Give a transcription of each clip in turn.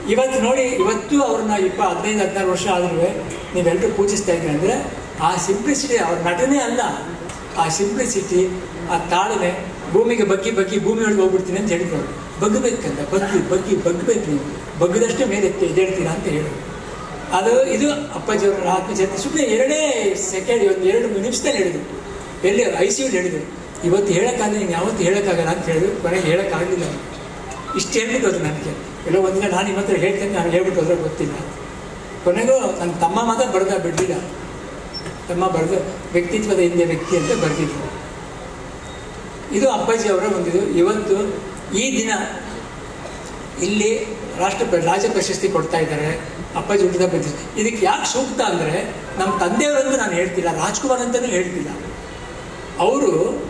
ಇವತ್ತು ನೋಡಿ ಇವತ್ತು ಅವ್ರನ್ನ ಇಪ್ಪ ಹದಿನೈದು ಹದಿನಾರು ವರ್ಷ ಆದ್ರೂ ನೀವೆಲ್ಲರೂ ಪೂಜಿಸ್ತಾ ಇದ್ದೀರಿ ಅಂದರೆ ಆ ಸಿಂಪ್ಲಿಸಿಟಿ ಅವ್ರ ನಟನೆ ಅಲ್ಲ ಆ ಸಿಂಪ್ಲಿಸಿಟಿ ಆ ತಾಳ್ಮೆ ಭೂಮಿಗೆ ಬಗ್ಗಿ ಬಗ್ಗಿ ಭೂಮಿಯೊಳಗೆ ಹೋಗ್ಬಿಡ್ತೀನಿ ಅಂತ ಹೇಳಿದ್ರು ಅವ್ರು. ಬಗ್ಗಬೇಕಂತ ಬಗ್ಗಿ ಬಗ್ಗಿ ಬಗ್ಗಬೇಕು ನೀವು ಬಗ್ಗದಷ್ಟೇ ಮೇಲೆ ಎತ್ತಿ ಎದ್ದೇಳ್ತೀರಾ ಅಂತ ಹೇಳಿದ್ರು ಅದು ಇದು ಅಪ್ಪಾಜಿಯವರ ಆತ್ಮಚರಿತ್ರೆ ಸುಮ್ಮನೆ ಎರಡೇ ಸೆಕೆಂಡ್ ಒಂದು ಎರಡು ನಿಮಿಷದಲ್ಲಿ ಹೇಳಿದ್ರು ಎಲ್ಲಿ ಐ ಸಿ ಹೇಳಿದ್ರು ಇವತ್ತು ಹೇಳೋಕ್ಕಾಗಲ್ಲ ನೀನು ಯಾವತ್ತು ಹೇಳೋಕ್ಕಾಗಲ್ಲ ಅಂತ ಹೇಳಿದ್ರು ಕೊನೆಗೆ ಹೇಳೋಕ್ಕಾಗಲಿಲ್ಲ ಅವ್ರು. ಇಷ್ಟು ಹೇಳ್ಬಿಟ್ಟು ಹೋದ್ರು ನನಗೆ ಎಲ್ಲೋ ಒಂದಿನ ನಾನು ನಿಮ್ಮ ಹತ್ರ ಹೇಳ್ತೇನೆ ನಾನು ಹೇಳ್ಬಿಟ್ಟು ಹೋದ್ರೆ ಗೊತ್ತಿಲ್ಲ ಕೊನೆಗೂ ನನ್ನ ತಮ್ಮ ಮಾತ್ರ ಬರೆದ ಬಿಡಲಿಲ್ಲ ತಮ್ಮ ಬರೆದು ವ್ಯಕ್ತಿತ್ವದ ಹಿಂದೆ ವ್ಯಕ್ತಿ ಅಂತ ಬರೆದಿದ್ರು ಇದು ಅಪ್ಪಾಜಿ ಅವರ ಒಂದು ಇದು ಇವತ್ತು ಈ ದಿನ ಇಲ್ಲಿ ರಾಷ್ಟ್ರ ರಾಜ ಪ್ರಶಸ್ತಿ ಕೊಡ್ತಾ ಇದ್ದಾರೆ ಅಪ್ಪಾಜಿ ಹುಟ್ಟಿದ ಪ್ರಶಸ್ತಿ ಇದಕ್ಕೆ ಯಾಕೆ ಸೂಕ್ತ ಅಂದರೆ ನಮ್ಮ ತಂದೆಯವರಂತೂ ನಾನು ಹೇಳ್ತಿಲ್ಲ ರಾಜ್ಕುಮಾರ್ ಅಂತಲೂ ಹೇಳ್ತಿಲ್ಲ ಅವರು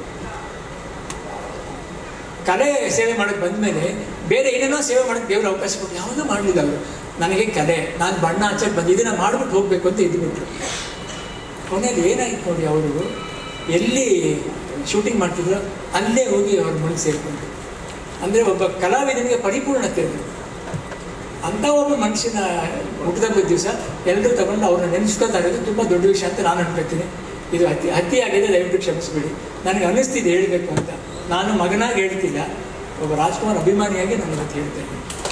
ಕಲೆ ಸೇವೆ ಮಾಡಕ್ಕೆ ಬಂದಮೇಲೆ ಬೇರೆ ಏನೇನೋ ಸೇವೆ ಮಾಡಕ್ಕೆ ದೇವ್ರ ಅವಕಾಶ ಕೊಟ್ಟು ಯಾವುದೂ ಮಾಡಲಿಲ್ಲ ಅವರು ನನಗೆ ಕಲೆ ನಾನು ಬಣ್ಣ ಹಚ್ಚಕ್ಕೆ ಬಂದು ಇದನ್ನು ಮಾಡ್ಬಿಟ್ಟು ಹೋಗ್ಬೇಕು ಅಂತ ಇದ್ಬಿಟ್ರು ಕೊನೆಯಲ್ಲಿ ಏನಾಯ್ತು ನೋಡಿ ಅವರು ಎಲ್ಲಿ ಶೂಟಿಂಗ್ ಮಾಡ್ತಿದ್ರು ಅಲ್ಲೇ ಹೋಗಿ ಅವ್ರ ಮುಳುಗಿ ಸೇರಿಕೊಂಡ್ರು ಅಂದರೆ ಒಬ್ಬ ಕಲಾವಿದನಿಗೆ ಪರಿಪೂರ್ಣತೆ ಅದು ಅಂಥ ಒಬ್ಬ ಮನುಷ್ಯನ ಹುಟ್ಟಿದ ದಿವಸ ಎಲ್ಲರೂ ತಗೊಂಡು ಅವ್ರನ್ನ ನೆನೆಸ್ಕೊತಾ ಇರೋದು ತುಂಬ ದೊಡ್ಡ ವಿಷಯ ಅಂತ ನಾನು ಅನ್ಕೊತೀನಿ ಇದು ಅತಿ ಅತಿ ಆಗಿದೆ ದಯವಿಟ್ಟು ಕ್ಷಮಿಸ್ಬಿಡಿ ನನಗೆ ಅನ್ನಿಸ್ತಿದೆ ಹೇಳಬೇಕು ಅಂತ ನಾನು ಮಗನಾಗಿ ಹೇಳ್ತಿಲ್ಲ ಒಬ್ಬ ರಾಜ್ಕುಮಾರ್ ಅಭಿಮಾನಿಯಾಗಿ ನಾನು ಇವತ್ತು ಹೇಳ್ತೇನೆ